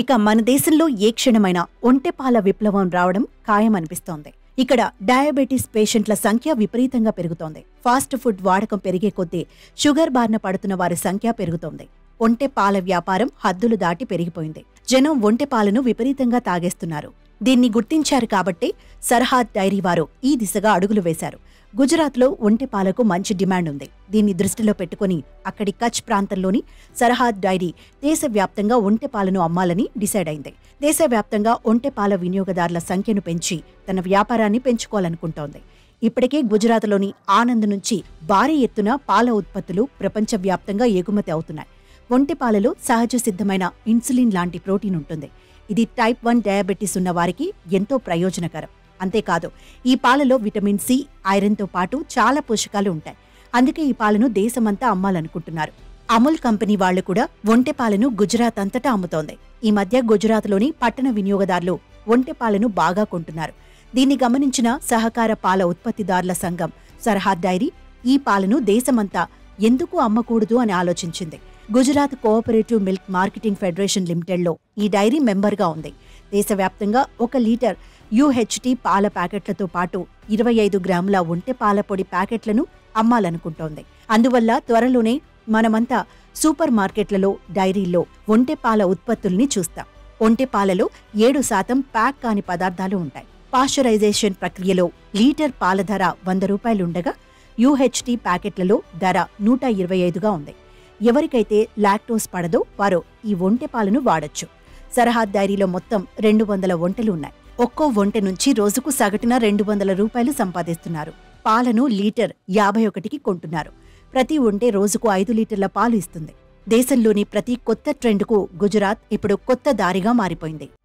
ఇక మన దేశంలో ఏ క్షణమైనా ఒంటెపాల విప్లవం రావడం ఖాయమనిపిస్తోంది ఇక్కడ డయాబెటీస్ పేషెంట్ల సంఖ్య విపరీతంగా పెరుగుతోంది ఫాస్ట్ ఫుడ్ వాడకం పెరిగే కొద్దీ షుగర్ బారిన పడుతున్న వారి సంఖ్య పెరుగుతోంది ఒంటె పాల వ్యాపారం హద్దులు దాటి పెరిగిపోయింది జనం ఒంటె పాలను విపరీతంగా తాగేస్తున్నారు దీన్ని గుర్తించారు కాబట్టి సర్హాద్ డైరీ వారు ఈ దిశగా అడుగులు వేశారు గుజరాత్లో ఒంటె పాలకు మంచి డిమాండ్ ఉంది దీన్ని దృష్టిలో పెట్టుకుని అక్కడి కచ్ ప్రాంతంలోని సర్హాద్ డైరీ దేశవ్యాప్తంగా ఒంటె పాలను అమ్మాలని డిసైడ్ అయింది దేశవ్యాప్తంగా ఒంటె పాల వినియోగదారుల సంఖ్యను పెంచి తన వ్యాపారాన్ని పెంచుకోవాలనుకుంటోంది ఇప్పటికే గుజరాత్లోని ఆనంద్ నుంచి భారీ ఎత్తున పాల ఉత్పత్తులు ప్రపంచవ్యాప్తంగా ఎగుమతి అవుతున్నాయి ఒంటె పాలలో సహజ సిద్ధమైన ఇన్సులిన్ లాంటి ప్రోటీన్ ఉంటుంది ఇది టైప్ వన్ డయాబెటీస్ ఉన్న వారికి ఎంతో ప్రయోజనకరం అంతేకాదు ఈ పాలలో విటమిన్ సి ఐరన్తో పాటు చాలా పోషకాలు ఉంటాయి అందుకే ఈ పాలను దేశమంతా అమ్మాలనుకుంటున్నారు అమూల్ కంపెనీ వాళ్లు కూడా ఒంటె పాలను గుజరాత్ అంతటా అమ్ముతోంది ఈ మధ్య గుజరాత్లోని పట్టణ వినియోగదారులు ఒంటె పాలను బాగా కొంటున్నారు దీన్ని గమనించిన సహకార పాల ఉత్పత్తిదారుల సంఘం సర్హాద్ డైరీ ఈ పాలను దేశమంతా ఎందుకు అమ్మకూడదు అని ఆలోచించింది Gujarat cooperative milk marketing federation లిమిటెడ్లో ఈ డైరీ మెంబర్గా ఉంది దేశవ్యాప్తంగా ఒక లీటర్ యూహెచ్టీ పాల ప్యాకెట్లతో పాటు ఇరవై ఐదు గ్రాముల ఒంటె పాల పొడి ప్యాకెట్లను అమ్మాలనుకుంటోంది అందువల్ల త్వరలోనే మనమంతా సూపర్ మార్కెట్లలో డైరీల్లో ఒంటె పాల ఉత్పత్తుల్ని చూస్తాం ఒంటె పాలలో ఏడు శాతం ప్యాక్ కాని పదార్థాలు ఉంటాయి పాశ్చరైజేషన్ ప్రక్రియలో లీటర్ పాల ధర వంద రూపాయలుండగా యూహెచ్టీ ప్యాకెట్లలో ధర నూట ఇరవై ఐదుగా ఉంది ఎవరికైతే లాక్టోస్ పడదో వారు ఈ ఒంటె పాలను వాడొచ్చు సరహాద్ డైరీలో మొత్తం రెండు వందల ఒంటెలు ఉన్నాయి ఒక్కో ఒంటె నుంచి రోజుకు సగటున రెండు వందల రూపాయలు సంపాదిస్తున్నారు పాలను లీటర్ యాభై ఒకటికి కొంటున్నారు ప్రతి ఒంటె రోజుకు ఐదు లీటర్ల పాలు ఇస్తుంది దేశంలోని ప్రతి కొత్త ట్రెండ్కు గుజరాత్ ఇప్పుడు కొత్త దారిగా మారిపోయింది